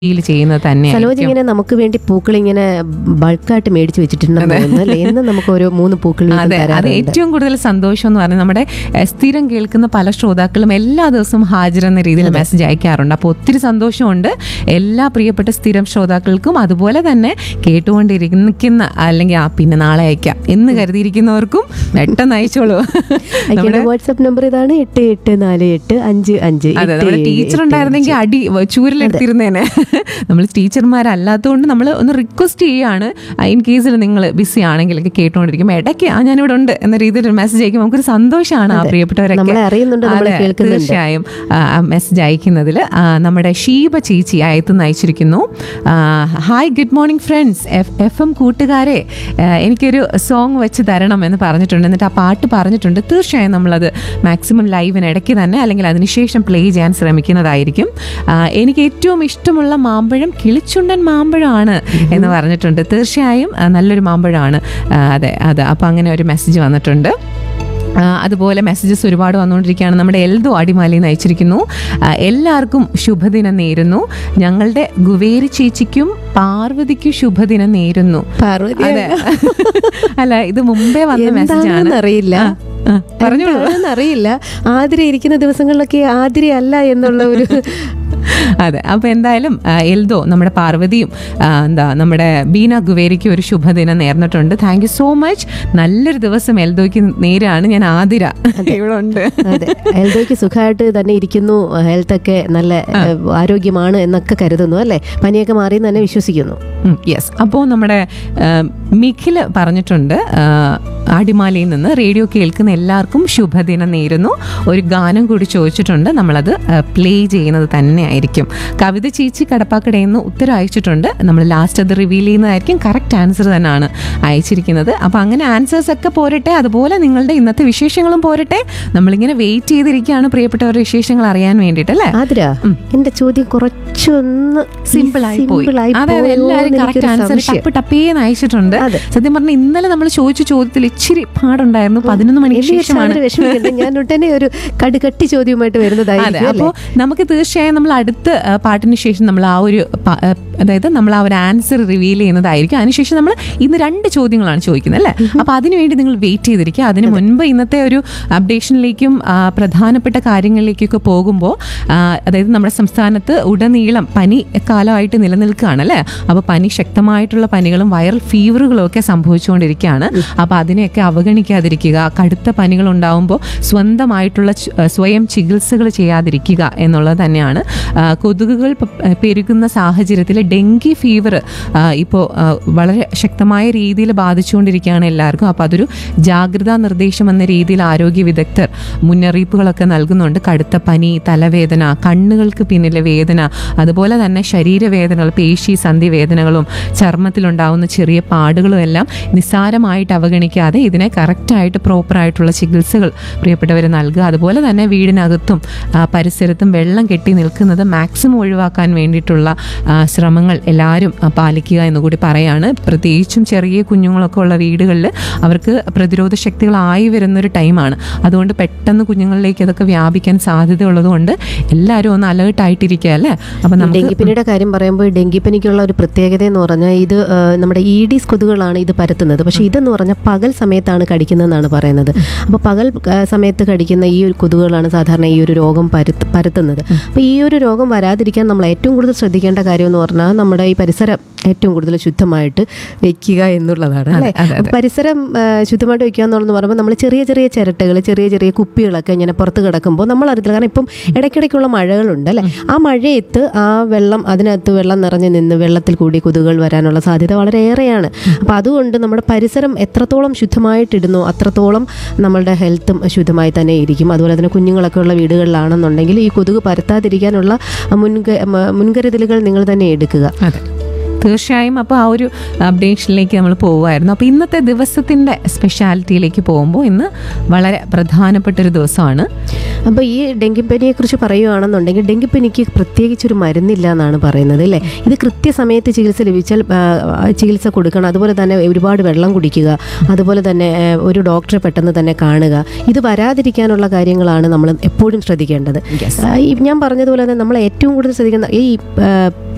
Feel ചെയ്യുന്നത് തന്നെ സലോജ് ഇങ്ങനെ നമുക്ക് വേണ്ടി പൂക്കൾ ഇങ്ങനെ ബൾക്കായിട്ട് മേടിച്ച് വെച്ചിട്ടുണ്ടെന്ന് തോന്നുന്നു അല്ലേ എന്ന് നമുക്ക് ഓരോ മൂന്ന് പൂക്കൾ വീതം അതെ അത് തരാറുണ്ട് ഏറ്റവും കൂടുതൽ സന്തോഷം എന്ന് പറഞ്ഞാൽ നമ്മുടെ എഹ്, സ്ഥിരം കേൾക്കുന്ന പല ശ്രോതാക്കളും എല്ലാ ദിവസവും ഹാജരെന്ന രീതിയിൽ മെസ്സേജ് അയക്കാറുണ്ട് അപ്പോൾ ഒത്തിരി സന്തോഷമുണ്ട് എല്ലാ പ്രിയപ്പെട്ട സ്ഥിരം ശ്രോതാക്കൾക്കും അതുപോലെ തന്നെ കേട്ടുകൊണ്ടിരിക്കുന്ന അല്ലെങ്കിൽ ആ പിന്നെ നാളെ അയക്കാം എന്ന് കരുതിയിരിക്കുന്നവർക്കും പെട്ടെന്ന് അയച്ചോളൂ അയക്കേണ്ട വാട്സ്ആപ്പ് നമ്പർ ഇതാണ് എട്ട് എട്ട് നാല് എട്ട് അഞ്ച് അഞ്ച് അതെ എട്ട് നമ്മുടെ ഏഴ് ടീച്ചർ എട്ട് ഉണ്ടായിരുന്നെങ്കിൽ അടി വ- ചൂരലെടുത്തിരുന്നേനെ നമ്മൾ ടീച്ചർമാരല്ലാത്തതുകൊണ്ട് നമ്മൾ ഒന്ന് റിക്വസ്റ്റ് ചെയ്യാണ് ഇൻ കേസിൽ നിങ്ങൾ ബിസി ആണെങ്കിലൊക്കെ കേട്ടുകൊണ്ടിരിക്കും ഇടയ്ക്ക് ആ ഞാനിവിടെ ഉണ്ട് എന്ന രീതിയിൽ ഒരു മെസ്സേജ് അയക്കുമ്പോൾ നമുക്കൊരു സന്തോഷമാണ് ആ പ്രിയപ്പെട്ടവരൊക്കെ നമ്മളെ അറിയുന്നുണ്ട്, നമ്മളെ അതെ, കേൾക്കുന്നുണ്ട്. തീർച്ചയായും മെസ്സേജ് അയക്കുന്നതിൽ നമ്മുടെ ഷീബ ചേച്ചി അയത്തുനിന്ന് അയച്ചിരിക്കുന്നു ആ, hi good morning friends F F M കൂട്ടുകാരെ ആ, എനിക്കൊരു സോങ് വെച്ച് തരണം എന്ന് പറഞ്ഞിട്ടുണ്ട് എന്നിട്ട് ആ പാട്ട് പറഞ്ഞിട്ടുണ്ട് തീർച്ചയായും നമ്മളത് മാക്സിമം ലൈവിന് ഇടയ്ക്ക് തന്നെ അല്ലെങ്കിൽ അതിനുശേഷം പ്ലേ ചെയ്യാൻ ശ്രമിക്കുന്നതായിരിക്കും ആ, എനിക്ക് ഏറ്റവും ഇഷ്ടമുള്ള മാമ്പഴം കിളിച്ചുണ്ടൻ മാമ്പഴമാണ് എന്ന് പറഞ്ഞിട്ടുണ്ട് തീർച്ചയായും ആ, നല്ലൊരു മാമ്പഴമാണ് ആ, അതെ അതെ അപ്പോൾ അങ്ങനെ ഒരു മെസ്സേജ് വന്നിട്ടുണ്ട് ആ, അതുപോലെ മെസ്സേജസ് ഒരുപാട് വന്നുകൊണ്ടിരിക്കുകയാണ് നമ്മുടെ എൽദോ അടിമാലിന്ന് അയച്ചിരിക്കുന്നു ആ, എല്ലാവർക്കും ശുഭദിനം നേരുന്നു ഞങ്ങളുടെ ഗുവേരി ചേച്ചിക്കും പാർവതിക്കും ശുഭദിനം നേരുന്നു പാർവതി അതെ അല്ല ഇത് മുമ്പേ വന്ന മെസ്സേജ് ആണ് എന്താണെന്ന് അറിയില്ല ആ, പറഞ്ഞോളൂ എന്താണെന്ന് അറിയില്ല ആതിര ഇരിക്കുന്ന ദിവസങ്ങളിലൊക്കെ ആതിര അല്ല എന്നുള്ള ഒരു അതെ അപ്പൊ എന്തായാലും ആ, എൽദോ നമ്മുടെ പാർവതിയും ആ, എന്താ നമ്മുടെ ബീന ഗുവേരിക്കും ഒരു ശുഭദിനം നേർന്നിട്ടുണ്ട് താങ്ക് യു സോ മച്ച് നല്ലൊരു ദിവസം എൽദോയ്ക്ക് നേരാണ് ഞാൻ ആതിര ഇവിടെ ഉണ്ട് അതെ എൽദോയ്ക്ക് സുഖമായിട്ട് തന്നെ ഇരിക്കുന്നു ഹെൽത്ത് ഒക്കെ നല്ല ഏഹ്, ആരോഗ്യമാണ് എന്നൊക്കെ കരുതുന്നു അല്ലേ പനിയൊക്കെ മാറി എന്ന് തന്നെ വിശ്വസിക്കുന്നു യെസ് അപ്പോൾ നമ്മുടെ ആ, മിഖില് പറഞ്ഞിട്ടുണ്ട് ആ, അടിമാലിയിൽ നിന്ന് റേഡിയോ കേൾക്കുന്ന എല്ലാവർക്കും ശുഭദിനം നേരുന്നു ഒരു ഗാനം കൂടി ചോദിച്ചിട്ടുണ്ട് നമ്മളത് പ്ലേ ചെയ്യുന്നത് തന്നെ ആയിരിക്കും കവിത ചേച്ചി കടപ്പാക്കടയിൽ നിന്ന് ഉത്തരം അയച്ചിട്ടുണ്ട് നമ്മൾ ലാസ്റ്റ് അത് റിവീൽ ചെയ്യുന്നതായിരിക്കും കറക്റ്റ് ആൻസർ തന്നെയാണ് അയച്ചിരിക്കുന്നത് അപ്പോൾ അങ്ങനെ ആൻസേഴ്സ് ഒക്കെ പോരട്ടെ അതുപോലെ നിങ്ങളുടെ ഇന്നത്തെ വിശേഷങ്ങളും പോരട്ടെ നമ്മളിങ്ങനെ വെയിറ്റ് ചെയ്തിരിക്കുകയാണ് പ്രിയപ്പെട്ടവരുടെ വിശേഷങ്ങൾ അറിയാൻ വേണ്ടിയിട്ട് അല്ലേ ആതിര എന്റെ ചോദ്യം കുറച്ചൊന്ന് സിമ്പിൾ ആയി പോയി simple ആയി അതെ അതെ പോയോ എല്ലാവരും എന്ന് കറക്റ്റ് എനിക്കൊരു ആൻസർ സംശയം. ടപ്പ് ടപ്പേന്ന് അയച്ചിട്ടുണ്ട് അതെ. സത്യം പറഞ്ഞാൽ ഇന്നലെ നമ്മൾ ചോദിച്ച ചോദ്യത്തിൽ ഇച്ചിരി പാടുണ്ടായിരുന്നു പതിനൊന്ന് മണിക്ക് എന്നെ ശേഷമാണ് സാറിന് വിഷമിക്കണ്ട ഞാൻ ഉടനെ ഒരു കടുകട്ടി ചോദ്യവുമായിട്ട് അതെ വരുന്നതായിരിക്കും അപ്പോൾ അല്ലേ നമുക്ക് തീർച്ചയായും നമ്മൾ അടുത്ത ആ, പാട്ടിന് ശേഷം നമ്മൾ ആ ഒരു പ- ആ, അതായത് നമ്മൾ ആ ഒരു ആൻസർ റിവീൽ ചെയ്യുന്നതായിരിക്കും അതിനുശേഷം നമ്മൾ ഇന്ന് രണ്ട് ചോദ്യങ്ങളാണ് ചോദിക്കുന്നത് അല്ലേ അപ്പോൾ അതിനുവേണ്ടി നിങ്ങൾ വെയിറ്റ് ചെയ്തിരിക്കുക അതിന് മുൻപ് ഇന്നത്തെ ഒരു അപ്ഡേഷനിലേക്കും ആ, പ്രധാനപ്പെട്ട കാര്യങ്ങളിലേക്കൊക്കെ പോകുമ്പോൾ ആ, അതായത് നമ്മുടെ സംസ്ഥാനത്ത് ഉടനീളം പനി കാലമായിട്ട് നിലനിൽക്കുകയാണ് അല്ലേ അപ്പോൾ പനി ശക്തമായിട്ടുള്ള പനികളും വൈറൽ ഫീവറുകളും ഒക്കെ സംഭവിച്ചുകൊണ്ടിരിക്കുകയാണ് അപ്പോൾ അതിനെയൊക്കെ അവഗണിക്കാതിരിക്കുക കടുത്ത പനികൾ ഉണ്ടാവുമ്പോൾ സ്വന്തമായിട്ടുള്ള ച്- ആ, സ്വയം ചികിത്സകൾ ചെയ്യാതിരിക്കുക എന്നുള്ളത് തന്നെയാണ് ആ, കൊതുകുകൾ പ- പെരുകുന്ന സാഹചര്യത്തിൽ ഡെങ്കി ഫീവർ ഇപ്പോൾ വളരെ ശക്തമായ രീതിയിൽ ബാധിച്ചുകൊണ്ടിരിക്കുകയാണ് എല്ലാവർക്കും അപ്പോൾ അതൊരു ജാഗ്രതാ നിർദ്ദേശം എന്ന രീതിയിൽ ആരോഗ്യ വിദഗ്ധർ മുന്നറിയിപ്പുകളൊക്കെ നൽകുന്നുണ്ട് കടുത്ത പനി തലവേദന കണ്ണുകൾക്ക് പിന്നിലെ വേദന അതുപോലെ തന്നെ ശരീരവേദനകൾ പേശി സന്ധിവേദനകളും ചർമ്മത്തിലുണ്ടാവുന്ന ചെറിയ പാടുകളും എല്ലാം നിസ്സാരമായിട്ട് അവഗണിക്കാതെ ഇതിനെ കറക്റ്റായിട്ട് പ്രോപ്പറായിട്ടുള്ള ചികിത്സകൾ പ്രിയപ്പെട്ടവർ നൽകുക അതുപോലെ തന്നെ വീടിനകത്തും ആ, പരിസരത്തും വെള്ളം കെട്ടി നിൽക്കുന്നത് മാക്സിമം ഒഴിവാക്കാൻ വേണ്ടിയിട്ടുള്ള ആ, ശ്രമങ്ങൾ എല്ലാവരും ആ, പാലിക്കുക എന്ന് കൂടി പറയാണ് പ്രത്യേകിച്ചും ചെറിയ കുഞ്ഞുങ്ങളൊക്കെ ഉള്ള വീടുകളിൽ അവർക്ക് പ്രതിരോധ ശക്തികളായി വരുന്നൊരു ടൈമാണ് അതുകൊണ്ട് പെട്ടെന്ന് കുഞ്ഞുങ്ങളിലേക്ക് അതൊക്കെ വ്യാപിക്കാൻ സാധ്യതയുള്ളതുകൊണ്ട് എല്ലാവരും ഒന്ന് അലേർട്ട് ആയിട്ടിരിക്കുക അല്ലേ അപ്പം നമുക്ക് ഡെങ്കിപ്പനിയുടെ കാര്യം പറയുമ്പോൾ ഡെങ്കിപ്പനിക്കുള്ള ഒരു പ്രത്യേകത എന്ന് പറഞ്ഞാൽ ഇത് ആ, നമ്മുടെ ഈഡീസ് കൊതുകുകളാണ് ഇത് പരത്തുന്നത് പക്ഷേ ഇതെന്ന് പറഞ്ഞാൽ പകൽ സമയത്താണ് കടിക്കുന്നതെന്നാണ് പറയുന്നത് അപ്പോൾ പകൽ ആ, സമയത്ത് കടിക്കുന്ന ഈ ഒരു കൊതുകുകളാണ് സാധാരണ ഈ ഒരു രോഗം പരത്ത് പരത്തുന്നത് അപ്പോൾ ഈ ഒരു രോഗം വരാതിരിക്കാൻ നമ്മൾ ഏറ്റവും കൂടുതൽ ശ്രദ്ധിക്കേണ്ട കാര്യം എന്ന് പറഞ്ഞാൽ നമ്മുടെ ഈ പരിസരം ഏറ്റവും കൂടുതൽ ശുദ്ധമായിട്ട് വെക്കുക എന്നുള്ളതാണ് അല്ലേ അതെ, അപ്പോൾ പരിസരം ആ, ശുദ്ധമായിട്ട് വെക്കുക എന്നുള്ളത് പറയുമ്പോൾ നമ്മൾ ചെറിയ ചെറിയ ചിരട്ടകൾ ചെറിയ ചെറിയ കുപ്പികളൊക്കെ ഇങ്ങനെ പുറത്ത് കിടക്കുമ്പോൾ നമ്മൾ അറിയത്തില്ല കാരണം ഇപ്പം ഇടയ്ക്കിടയ്ക്കുള്ള മഴകളുണ്ട് അല്ലേ ആ മഴയത്ത് ആ വെള്ളം അതിനകത്ത് വെള്ളം നിറഞ്ഞു നിന്ന് വെള്ളത്തിൽ കൂടി കൊതുകുകൾ വരാനുള്ള സാധ്യത വളരെയേറെയാണ് അപ്പോൾ അതുകൊണ്ട് നമ്മുടെ പരിസരം എത്രത്തോളം ശുദ്ധമായിട്ടിടുന്നു അത്രത്തോളം നമ്മളുടെ ഹെൽത്തും ശുദ്ധമായി തന്നെ ഇരിക്കും അതുപോലെ തന്നെ കുഞ്ഞുങ്ങളൊക്കെ ഉള്ള വീടുകളിലാണെന്നുണ്ടെങ്കിൽ ഈ കൊതുക് പരത്താതിരിക്കാനുള്ള മുൻക മുൻകരുതലുകൾ നിങ്ങൾ തന്നെ എടുക്കുക അതെ തീർച്ചയായും അപ്പോൾ ആ ഒരു അപ്ഡേഷനിലേക്ക് നമ്മൾ പോവുമായിരുന്നു അപ്പോൾ ഇന്നത്തെ ദിവസത്തിൻ്റെ സ്പെഷ്യാലിറ്റിയിലേക്ക് പോകുമ്പോൾ ഇന്ന് വളരെ പ്രധാനപ്പെട്ട ഒരു ദിവസമാണ് അപ്പോൾ ഈ ഡെങ്കിപ്പനിയെ കുറിച്ച് പറയുകയാണെന്നുണ്ടെങ്കിൽ ഡെങ്കിപ്പനിക്ക് പ്രത്യേകിച്ചൊരു മരുന്നില്ല എന്നാണ് പറയുന്നത് അല്ലേ ഇത് കൃത്യസമയത്ത് ചികിത്സ ലഭിച്ചാൽ ആ, ചികിത്സ കൊടുക്കണം അതുപോലെ തന്നെ ഒരുപാട് വെള്ളം കുടിക്കുക അതുപോലെ തന്നെ ആ, ഒരു ഡോക്ടറെ പെട്ടെന്ന് തന്നെ കാണുക ഇത് വരാതിരിക്കാനുള്ള കാര്യങ്ങളാണ് നമ്മൾ എപ്പോഴും ശ്രദ്ധിക്കേണ്ടത് Yes. ആ, ഈ ഞാൻ പറഞ്ഞതുപോലെ തന്നെ നമ്മൾ ഏറ്റവും കൂടുതൽ ശ്രദ്ധിക്കുന്ന ഈ ആ,